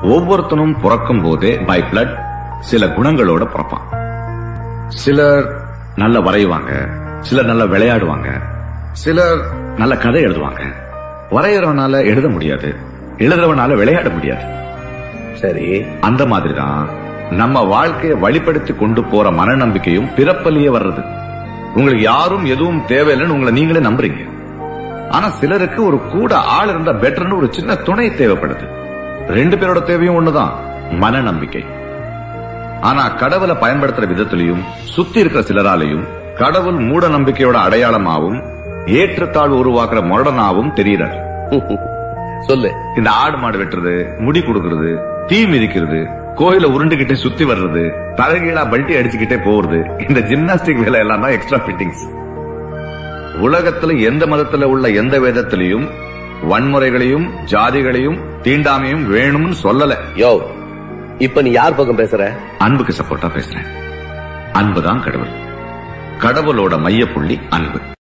ஒவ்வொருத்தனும் பிறக்கும் போதே பை பிளட் சில குணங்களோட பிறப்பான் சிலர் நல்ல வரைவாங்க சிலர் நல்ல விளையாடுவாங்க சிலர் நல்ல கதை எழுதுவாங்க வரைகிறவனால எழுத முடியாது எழுதுறவனால விளையாட முடியாது சரி அந்த மாதிரிதான் நம்ம வாழ்க்கையை வழிப்படுத்தி கொண்டு போற மனநம்பிக்கையும் பிறப்பலியே வர்றது உங்களுக்கு யாரும் எதுவும் தேவையில்லைன்னு உங்களை நீங்களே நம்புறீங்க ஆனா சிலருக்கு ஒரு கூட ஆள் இருந்தா பெட்டர்னு ஒரு சின்ன துணை தேவைப்படுது ரெண்டு பேரோட தேவையும் ஒண்ணுதான் மனநம்பிக்கை ஆனா கடவுளை பயன்படுத்துற விதத்திலையும் சுத்தி இருக்கிற சிலராலையும் கடவுள் மூட நம்பிக்கையோட அடையாளமாவும் ஏற்றத்தாழ்வு உருவாக்குற முரடனாவும் தெரியுறார் சொல்லு இந்த ஆடு மாடு வெட்டுறது முடி கொடுக்கறது தீ மிதிக்கிறது கோயில உருண்டுகிட்டே சுத்தி வர்றது தலைகீழா பல்ட்டி அடிச்சுக்கிட்டே போறது இந்த ஜிம்னாஸ்டிக் வேலை எல்லாம் தான் எக்ஸ்ட்ரா ஃபிட்டிங்ஸ் உலகத்துல எந்த மதத்துல உள்ள எந்த வேதத்திலையும் வன்முறைகளையும் ஜாதிகளையும் தீண்டாமையும் வேணும்னு சொல்லல யோ இப்ப நீ யார் பக்கம் பேசுற அன்புக்கு சப்போர்ட்டா பேசுறேன் அன்புதான் கடவுள் கடவுளோட மையப்புள்ளி அன்பு